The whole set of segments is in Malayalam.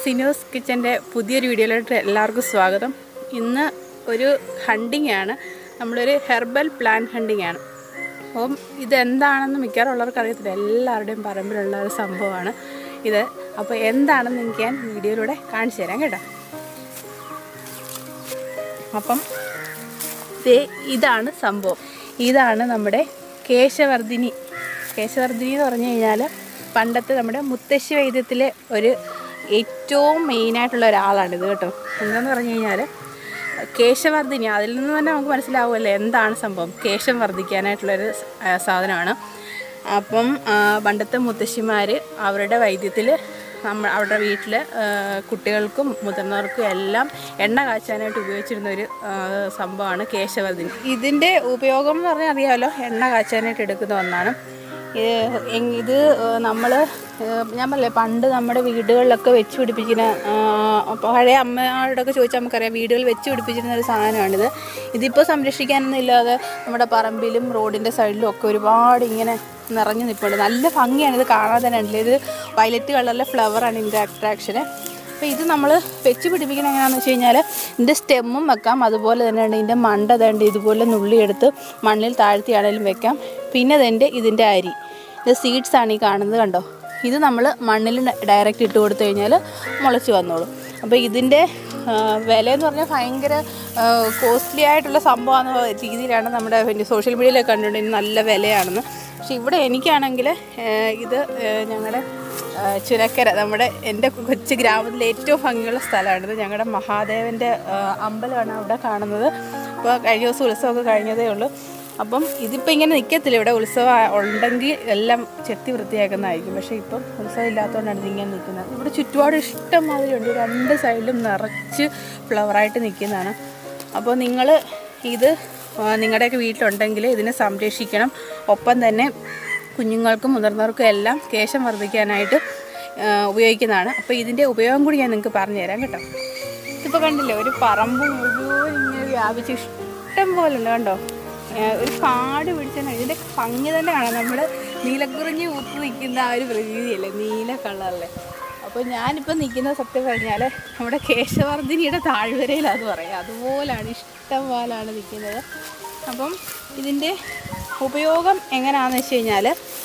സിനോസ് കിച്ചൻ്റെ പുതിയൊരു വീഡിയോയിലോട്ട് എല്ലാവർക്കും സ്വാഗതം ഇന്ന് ഒരു ഹണ്ടിങ് ആണ് നമ്മളൊരു ഹെർബൽ പ്ലാൻ ഹണ്ടിങ് ആണ് അപ്പം ഇതെന്താണെന്ന് മിക്കവാറും ഉള്ളവർക്ക് അറിയത്തില്ല എല്ലാവരുടെയും പറമ്പിലുള്ള ഒരു സംഭവമാണ് ഇത് അപ്പോൾ എന്താണെന്ന് എനിക്ക് ഞാൻ വീഡിയോയിലൂടെ കാണിച്ചു തരാം കേട്ടോ അപ്പം ദേ ഇതാണ് സംഭവം ഇതാണ് നമ്മുടെ കേശവർദ്ധിനി കേശവർദ്ധിനി എന്ന് പറഞ്ഞു കഴിഞ്ഞാൽ പണ്ടത്തെ നമ്മുടെ മുത്തശ്ശി വൈദ്യത്തിലെ ഒരു ഏറ്റവും മെയിനായിട്ടുള്ള ഒരാളാണിത് കേട്ടോ എന്താന്ന് പറഞ്ഞു കഴിഞ്ഞാൽ കേശവർദ്ധിനി അതിൽ നിന്ന് തന്നെ നമുക്ക് മനസ്സിലാവുമല്ലോ എന്താണ് സംഭവം കേശം വർദ്ധിക്കാനായിട്ടുള്ളൊരു സ- ആ, സാധനമാണ് അപ്പം ആ, പണ്ടത്തെ മുത്തശ്ശിമാർ അവരുടെ വൈദ്യത്തിൽ നമ്മ അവരുടെ വീട്ടിൽ കുട്ടികൾക്കും മുതിർന്നവർക്കും എല്ലാം എണ്ണ കാച്ചാനായിട്ട് ഉപയോഗിച്ചിരുന്ന ഒരു ആ, സംഭവമാണ് കേശവർദ്ധിനി ഇതിൻ്റെ ഉപയോഗം എന്ന് പറഞ്ഞാൽ അറിയാമല്ലോ എണ്ണ കാച്ചാനായിട്ട് എടുക്കുന്ന ഒന്നാണ് ഇത് എങ് ഇത് നമ്മൾ ഞാൻ പറഞ്ഞില്ലേ പണ്ട് നമ്മുടെ വീടുകളിലൊക്കെ വെച്ച് പിടിപ്പിക്കുന്ന ആ, പഴയ അമ്മയോടൊക്കെ ചോദിച്ചാൽ നമുക്കറിയാം വീടുകളിൽ വെച്ച് പിടിപ്പിച്ചിരുന്ന ഒരു സാധനമാണിത് ഇതിപ്പോൾ സംരക്ഷിക്കാനൊന്നും ഇല്ലാതെ നമ്മുടെ പറമ്പിലും റോഡിൻ്റെ സൈഡിലും ഒക്കെ ഒരുപാട് ഇങ്ങനെ നിറഞ്ഞു നിൽപ്പുണ്ട് നല്ല ഭംഗിയാണ് ഇത് കാണാൻ തന്നെ ഉണ്ടല്ലോ ഇത് വയലറ്റ് കളറിലെ ഫ്ലവറാണ് ഇതിൻ്റെ അട്രാക്ഷന് അപ്പോൾ ഇത് നമ്മൾ വെച്ച് പിടിപ്പിക്കുന്നത് എങ്ങനെയാണെന്ന് വെച്ച് കഴിഞ്ഞാൽ ഇതിൻ്റെ സ്റ്റെമ്മും വെക്കാം അതുപോലെ തന്നെ ഉണ്ട് ഇതിൻ്റെ മണ്ട തേണ്ട ഇതുപോലെ നുള്ളിയെടുത്ത് മണ്ണിൽ താഴ്ത്തിയാണേലും വെക്കാം പിന്നെ ഇതിൻ്റെ ഇതിൻ്റെ അരി ഇത് സീഡ്സ് ആണ് ഈ കാണുന്നത് കണ്ടോ ഇത് നമ്മൾ മണ്ണിൽ ഡയറക്റ്റ് ഇട്ട് കൊടുത്തു കഴിഞ്ഞാൽ മുളച്ച് വന്നോളും അപ്പോൾ ഇതിൻ്റെ ആ, വില എന്ന് പറഞ്ഞാൽ ഭയങ്കര കോസ്റ്റ്ലി ആയിട്ടുള്ള സംഭവമാണെന്ന രീതിയിലാണ് നമ്മുടെ പിന്നെ സോഷ്യൽ മീഡിയയിലൊക്കെ കണ്ടുകൊണ്ട് നല്ല വിലയാണെന്ന് പക്ഷെ ഇവിടെ എനിക്കാണെങ്കിൽ ഇത് ഞങ്ങളുടെ ആ, ചുരക്കര നമ്മുടെ എൻ്റെ കൊച്ചു ഗ്രാമത്തിലെ ഏറ്റവും ഭംഗിയുള്ള സ്ഥലമാണിത് ഞങ്ങളുടെ മഹാദേവൻ്റെ ആ, അമ്പലമാണ് അവിടെ കാണുന്നത് അപ്പോൾ കഴിഞ്ഞ ദിവസം ഉത്സവമൊക്കെ കഴിഞ്ഞതേ ഉള്ളൂ അപ്പം ഇതിപ്പോൾ ഇങ്ങനെ നിൽക്കത്തില്ല ഇവിടെ ഉത്സവം ആ- ഉണ്ടെങ്കിൽ എല്ലാം ചെത്തി വൃത്തിയാക്കുന്നതായിരിക്കും പക്ഷേ ഇപ്പം ഉത്സവം ഇല്ലാത്തതുകൊണ്ടാണ് ഇതിങ്ങനെ നിൽക്കുന്നത് ഇവിടെ ചുറ്റുപാട് ഇഷ്ടം മാതിരി ഉണ്ട് രണ്ട് സൈഡിലും നിറച്ച് ഫ്ലവറായിട്ട് നിൽക്കുന്നതാണ് അപ്പോൾ നിങ്ങൾ ഇത് ആ, നിങ്ങളുടെയൊക്കെ വീട്ടിലുണ്ടെങ്കിൽ ഇതിനെ സംരക്ഷിക്കണം ഒപ്പം തന്നെ കുഞ്ഞുങ്ങൾക്കും മുതിർന്നവർക്കും എല്ലാം കേശം വർദ്ധിക്കാനായിട്ട് ആ, ഉപയോഗിക്കുന്നതാണ് അപ്പോൾ ഇതിൻ്റെ ഉപയോഗം കൂടി ഞാൻ നിങ്ങൾക്ക് പറഞ്ഞു തരാം കേട്ടോ ഇതിപ്പോൾ കണ്ടില്ലേ ഒരു പറമ്പ് മുഴുവൻ ഇങ്ങനെ വ്യാപിച്ച് ഇഷ്ടം പോലെ ഉണ്ട് കണ്ടോ ആ, ഒരു കാട് പിടിച്ചാൽ ഇതിൻ്റെ ഭംഗി തന്നെ കാണാം നമ്മൾ നീലക്കുറിഞ്ഞ് ഊത്ത് നിൽക്കുന്ന ആ ഒരു പ്രകൃതിയല്ലേ നീല കളറിലെ അപ്പോൾ ഞാനിപ്പോൾ നിൽക്കുന്ന സത്യം പറഞ്ഞാൽ നമ്മുടെ കേശവർദ്ധിനിയുടെ താഴ്വരയിലാന്ന് പറയാം അതുപോലാണ് ഇഷ്ടം പോലാണ് നിൽക്കുന്നത് അപ്പം ഇതിൻ്റെ ഉപയോഗം എങ്ങനെയാണെന്ന് വെച്ച് കഴിഞ്ഞാൽ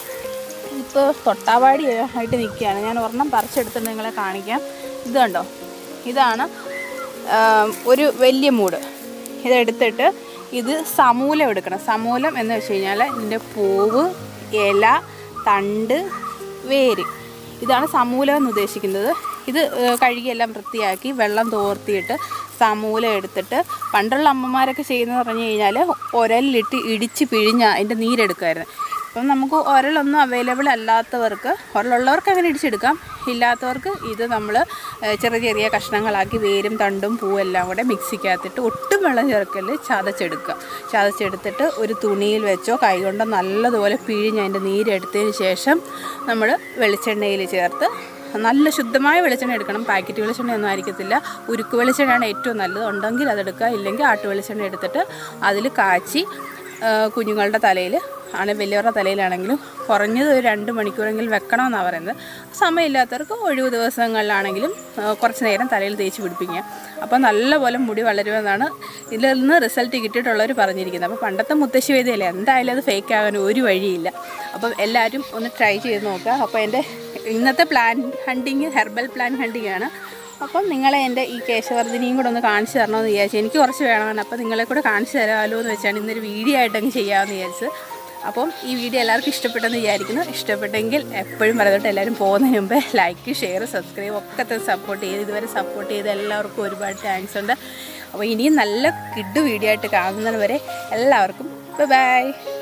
ഇപ്പോൾ തൊട്ടാവാടി ആയിട്ട് നിൽക്കുകയാണ് ഞാൻ ഒരെണ്ണം പറിച്ചെടുത്തിട്ട് നിങ്ങളെ കാണിക്കാം ഇത് കണ്ടോ ഇതാണ് ആം, ഒരു വലിയ മൂട് ഇതെടുത്തിട്ട് ഇത് സമൂലം എടുക്കണം സമൂലം എന്ന് വെച്ച് കഴിഞ്ഞാൽ ഇതിൻ്റെ പൂവ് ഇല തണ്ട് വേര് ഇതാണ് സമൂലം എന്ന് ഉദ്ദേശിക്കുന്നത് ഇത് ഏഹ്, കഴുകിയെല്ലാം വൃത്തിയാക്കി വെള്ളം തോർത്തിയിട്ട് സമൂലം എടുത്തിട്ട് പണ്ടുള്ള അമ്മമാരൊക്കെ ചെയ്യുന്നത് പറഞ്ഞു കഴിഞ്ഞാൽ ഉരലിലിട്ട് ഇടിച്ച് പിഴിഞ്ഞ് അതിൻ്റെ നീരെടുക്കുമായിരുന്നു അപ്പം നമുക്ക് ഉരലൊന്നും അവൈലബിൾ അല്ലാത്തവർക്ക് ഉരലുള്ളവർക്ക് അങ്ങനെ ഇടിച്ചെടുക്കാം ഇല്ലാത്തവർക്ക് ഇത് നമ്മൾ ചെറിയ ചെറിയ കഷ്ണങ്ങളാക്കി വേരും തണ്ടും പൂവും എല്ലാം കൂടെ മിക്സിക്കകത്തിട്ട് ഒട്ടും വെള്ളം ചേർക്കല് ചതച്ചെടുക്കുക ചതച്ചെടുത്തിട്ട് ഒരു തുണിയിൽ വെച്ചോ കൈകൊണ്ടോ നല്ലതുപോലെ പിഴിഞ്ഞ് അതിൻ്റെ നീരെടുത്തതിന് ശേഷം നമ്മൾ വെളിച്ചെണ്ണയിൽ ചേർത്ത് നല്ല ശുദ്ധമായ വെളിച്ചെണ്ണ എടുക്കണം പാക്കറ്റ് വെളിച്ചെണ്ണ ഒന്നും ആയിരിക്കത്തില്ല ഉരുക്ക് വെളിച്ചെണ്ണയാണ് ഏറ്റവും നല്ലത് ഉണ്ടെങ്കിൽ അതെടുക്കുക ഇല്ലെങ്കിൽ ആട്ടു വെളിച്ചെണ്ണ എടുത്തിട്ട് അതിൽ കാച്ചി ആ, കുഞ്ഞുങ്ങളുടെ തലയിൽ ആണ് വലിയവരുടെ തലയിലാണെങ്കിലും കുറഞ്ഞത് ഒരു രണ്ട് മണിക്കൂറെങ്കിലും വെക്കണമെന്നാണ് പറയുന്നത് സമയമില്ലാത്തവർക്ക് ഒഴിവ് ദിവസങ്ങളിലാണെങ്കിലും ആ, കുറച്ച് നേരം തലയിൽ തേച്ച് പിടിപ്പിക്കുക അപ്പോൾ നല്ലപോലെ മുടി വളരുമെന്നാണ് ഇതിൽ നിന്ന് റിസൾട്ട് കിട്ടിയിട്ടുള്ളവർ പറഞ്ഞിരിക്കുന്നത് അപ്പോൾ പണ്ടത്തെ മുത്തശ്ശി വൈദ്യല്ലേ എന്തായാലും അത് ഫേക്ക് ആകാൻ ഒരു വഴിയില്ല അപ്പം എല്ലാവരും ഒന്ന് ട്രൈ ചെയ്ത് നോക്കുക അപ്പോൾ എൻ്റെ ഇന്നത്തെ plan hunting herbal plan hunting ആണ് അപ്പം നിങ്ങളെ എൻ്റെ ഈ കേശവർദ്ധിനിയും കൂടെ ഒന്ന് കാണിച്ചു തരണമെന്ന് വിചാരിച്ചു എനിക്ക് കുറച്ച് വേണമെന്ന് അപ്പോൾ നിങ്ങളെ കൂടെ കാണിച്ചു തരാമല്ലോ എന്ന് വെച്ചാണ് ഇന്നൊരു വീഡിയോ ആയിട്ടങ്ങ് ചെയ്യാമെന്ന് വിചാരിച്ചു അപ്പം ഈ വീഡിയോ എല്ലാവർക്കും ഇഷ്ടപ്പെട്ടെന്ന് വിചാരിക്കുന്നു ഇഷ്ടപ്പെട്ടെങ്കിൽ എപ്പോഴും പറയുന്നത് എല്ലാവരും പോകുന്നതിന് മുമ്പേ ലൈക്ക് ഷെയർ സബ്സ്ക്രൈബ് ഒക്കെ തന്നെ സപ്പോർട്ട് ചെയ്ത് ഇതുവരെ സപ്പോർട്ട് ചെയ്ത് എല്ലാവർക്കും ഒരുപാട് താങ്ക്സ് ഉണ്ട് അപ്പോൾ ഇനിയും നല്ല കിഡ് വീഡിയോ ആയിട്ട് കാണുന്നത് വരെ എല്ലാവർക്കും ബൈ